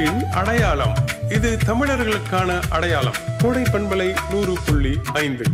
தமிழின் அடையாளம் இது தமிழர்களுக்கான அடையாளம் கோடை பண்பலை நூறு புள்ளி ஐந்து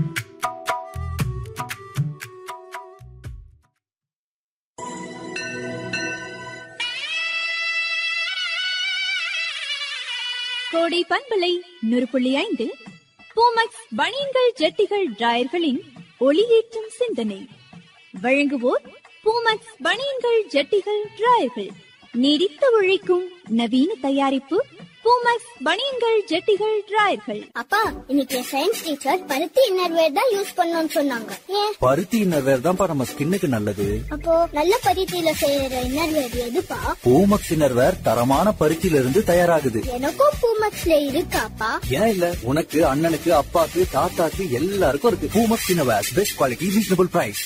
கோடை பண்பலை நூறு புள்ளி ஐந்து பூமக்ஸ் பனியன்கள் ஜட்டிகள் டிராயர்களின் ஒளியேற்றும் சிந்தனை வழங்குவோர் பூமக்ஸ் பனியன்கள் ஜட்டிகள் டிராயர்கள் நீடித்து உழைக்கும் நவீன தயாரிப்பு பூமக்ஸ் பனியன்கள் ஜட்டிகள் டிராயர்கள் அப்பா இன்னைக்கு சயின்ஸ் டீச்சர் பருத்தி இன்னர்வேர் தான் யூஸ் பண்ணணும்னு சொன்னாங்க ஏன் பருத்தி இன்னர்வேர் தான்ப்பா நம்ம ஸ்கின்னுக்கு நல்லது அப்போ நல்ல பருத்தியில செய்யற இன்னர்வேர் எதுப்பா பூமக்ஸ் இன்னர்வேர் தரமான பருத்தியில இருந்து தயாராகுது எனக்கும் பூமக்ஸ்ல இருக்காப்பா ஏன் இல்ல உனக்கு அண்ணனுக்கு அப்பாக்கு தாத்தாக்கு எல்லாருக்கும் இருக்கு Poomex innerwear best quality reasonable price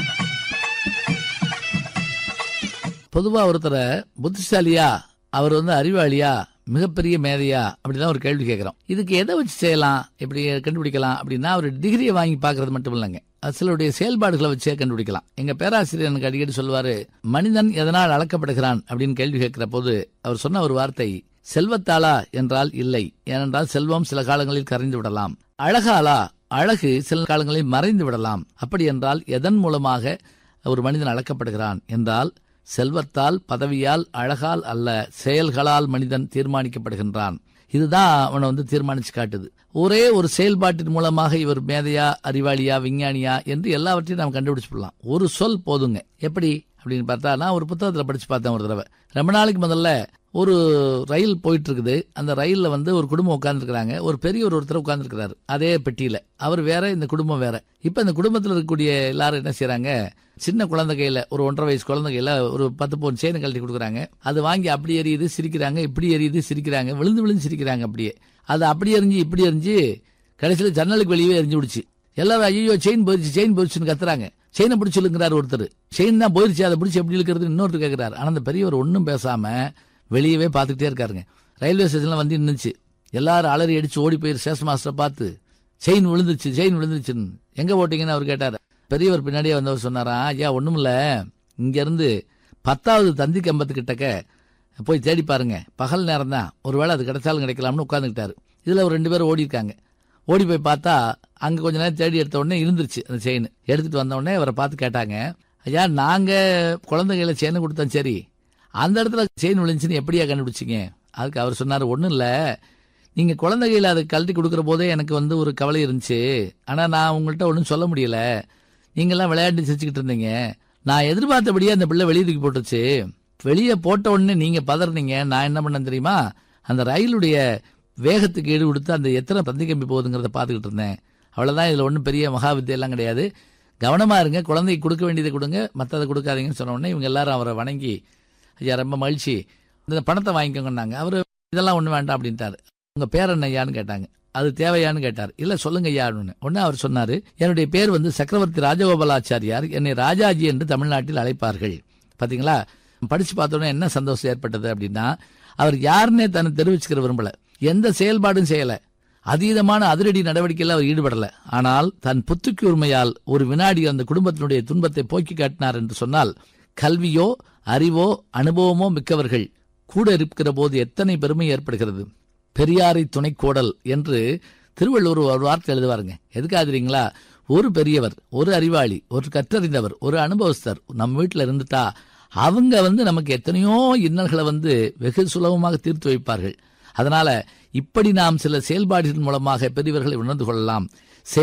பொதுவா ஒருத்தரை புத்திசாலியா அவர் வந்து அறிவாளியா மிகப்பெரிய மேதையா அப்படிதான் ஒரு கேள்வி கேட்கிறோம் இதுக்கு எதை வச்சு செய்யலாம் எப்படி கண்டுபிடிக்கலாம் அப்படின்னா ஒரு டிகிரியை வாங்கி பார்க்கறது மட்டும் இல்லைங்க அது சிலருடைய செயல்பாடுகளை வச்சே கண்டுபிடிக்கலாம் எங்க பேராசிரியர் எனக்கு அடிக்கடி சொல்லுவாரு மனிதன் எதனால் அளக்கப்படுகிறான் அப்படின்னு கேள்வி கேட்கிற போது அவர் சொன்ன ஒரு வார்த்தை செல்வத்தாளா என்றால் இல்லை ஏனென்றால் செல்வம் சில காலங்களில் கரைந்து விடலாம் அழகாலா அழகு சில காலங்களில் மறைந்து விடலாம் அப்படி என்றால் எதன் மூலமாக ஒரு மனிதன் அளக்கப்படுகிறான் என்றால் செல்வத்தால் பதவியால் அழகால் அல்ல செயல்களால் மனிதன் தீர்மானிக்கப்படுகின்றான் இதுதான் அவனை வந்து தீர்மானிச்சு காட்டுது ஒரே ஒரு செயல்பாட்டின் மூலமாக இவர் மேதையா அறிவாளியா விஞ்ஞானியா என்று எல்லாவற்றையும் நாம் கண்டுபிடிச்சு போடலாம் ஒரு சொல் போதுங்க எப்படி அப்படின்னு பார்த்தா நான் ஒரு புத்தகத்தில் படிச்சு பார்த்தேன் ஒரு தடவை ரொம்ப நாளைக்கு முதல்ல ஒரு ரயில் போயிட்டு இருக்குது அந்த ரயில்ல வந்து ஒரு குடும்பம் உட்கார்ந்துருக்காங்க ஒரு பெரியவர் ஒருத்தர் உட்கார்ந்துருக்கிறாரு அதே பெட்டியில அவர் வேற இந்த குடும்பம் வேற இப்ப இந்த குடும்பத்தில் இருக்கக்கூடிய எல்லாரும் என்ன செய்யறாங்க சின்ன குழந்தை கையில ஒரு ஒன்றரை வயசு குழந்தை கையில ஒரு பத்து பவுன் செயின் கழட்டி கொடுக்குறாங்க அது வாங்கி அப்படி எரியுது சிரிக்கிறாங்க இப்படி எரியுது சிரிக்கிறாங்க விழுந்து விழுந்து சிரிக்கிறாங்க அப்படியே அது அப்படி எரிஞ்சு இப்படி எரிஞ்சு கடைசியில் ஜன்னலுக்கு வெளியே எரிஞ்சு விடுச்சு எல்லாரும் ஐயோ செயின் போயிருச்சு செயின் போயிருச்சுன்னு கத்துறாங்க செயினை பிடிச்சி இழுக்கிறார் ஒருத்தர் செயின் தான் போயிருச்சு அதை பிடிச்சி எப்படி இழுக்கிறது இன்னொருத்தர் கேட்கிறாரு ஆனா அந்த பெரியவர் ஒன்றும் பேசாம வெளியவே பார்த்துக்கிட்டே இருக்காருங்க ரயில்வே ஸ்டேஷன்ல வந்து நின்னுச்சு எல்லாரும் அலறி அடிச்சு ஓடி போய் ஸ்டேஷன் மாஸ்டரை பார்த்து செயின் விழுந்துச்சு செயின் விழுந்துச்சுன்னு எங்க போட்டீங்கன்னு அவர் கேட்டாரு பெரியவர் பின்னாடியே வந்தவர் சொன்னாரா ஐயா ஒண்ணும் இல்ல இங்க இருந்து பத்தாவது தந்தி கம்பத்து கிட்டக்க போய் தேடி பாருங்க பகல் நேரம் தான் ஒருவேளை அது கிடைச்சாலும் கிடைக்கலாம்னு உட்காந்துக்கிட்டாரு இதுல ஒரு ரெண்டு பேரும் ஓடி இருக்காங்க ஓடி போய் பார்த்தா அங்க கொஞ்ச நேரம் தேடி எடுத்த உடனே இருந்துருச்சு அந்த செயின் எடுத்துட்டு வந்த உடனே அவரை பார்த்து கேட்டாங்க ஐயா நாங்க குழந்தைகளை செயினை கொடுத்தோம் சரி அந்த இடத்துல செயின் விழுந்துச்சுன்னு எப்படியா கண்டுபிடிச்சிங்க அதுக்கு அவர் சொன்னார் ஒன்றும் இல்லை நீங்கள் குழந்தைகளை அதை கழட்டி கொடுக்குற போதே எனக்கு வந்து ஒரு கவலை இருந்துச்சு ஆனால் நான் உங்கள்கிட்ட ஒன்றும் சொல்ல முடியல நீங்கள்லாம் விளையாட்டு சிரிச்சுக்கிட்டு இருந்தீங்க நான் எதிர்பார்த்தபடியே அந்த பிள்ளை வெளியே தூக்கி போட்டுச்சு வெளியே போட்ட உடனே நீங்கள் பதறினீங்க நான் என்ன பண்ணேன் தெரியுமா அந்த ரயிலுடைய வேகத்துக்கு ஈடு கொடுத்து அந்த எத்தனை தந்தி கம்பி போகுதுங்கிறத பார்த்துக்கிட்டு இருந்தேன் அவ்வளோதான் இதில் ஒன்றும் பெரிய மகா வித்தியெல்லாம் கிடையாது கவனமாக இருங்க குழந்தைக்கு கொடுக்க வேண்டியதை கொடுங்க மற்றதை கொடுக்காதீங்கன்னு சொன்ன உடனே இவங்க எல்லாரும் அவரை வணங்கி ஐயா ரொம்ப மகிழ்ச்சி இந்த பணத்தை வாங்கிக்கோங்கன்னாங்க அவர் இதெல்லாம் ஒன்றும் வேண்டாம் அப்படின்ட்டாரு உங்க பேர் என்ன ஐயான்னு கேட்டாங்க அது தேவையான்னு கேட்டார் இல்ல சொல்லுங்க ஐயான்னு உடனே அவர் சொன்னாரு என்னுடைய பேர் வந்து சக்கரவர்த்தி ராஜகோபாலாச்சாரியார் என்னை ராஜாஜி என்று தமிழ்நாட்டில் அழைப்பார்கள் பாத்தீங்களா படிச்சு பார்த்தோன்னே என்ன சந்தோஷம் ஏற்பட்டது அப்படின்னா அவர் யாருன்னே தன்னை தெரிவிச்சுக்கிற விரும்பல எந்த செயல்பாடும் செய்யல அதீதமான அதிரடி நடவடிக்கையில் அவர் ஈடுபடல ஆனால் தன் புத்துக்கு உரிமையால் ஒரு வினாடி அந்த குடும்பத்தினுடைய துன்பத்தை போக்கி காட்டினார் என்று சொன்னால் கல்வியோ அறிவோ அனுபவமோ மிக்கவர்கள் கூட இருக்கிற போது எத்தனை பெருமை ஏற்படுகிறது பெரியாரை துணைக்கோடல் என்று திருவள்ளுவர் ஒரு வார்த்தை எழுதுவாருங்க எதுக்காக தெரியுங்களா ஒரு பெரியவர் ஒரு அறிவாளி ஒரு கற்றறிந்தவர் ஒரு அனுபவஸ்தர் நம்ம வீட்டில் இருந்துட்டா அவங்க வந்து நமக்கு எத்தனையோ இன்னல்களை வந்து வெகு சுலபமாக தீர்த்து வைப்பார்கள் அதனால இப்படி நாம் சில செயல்பாடுகளின் மூலமாக பெரியவர்களை உணர்ந்து கொள்ளலாம்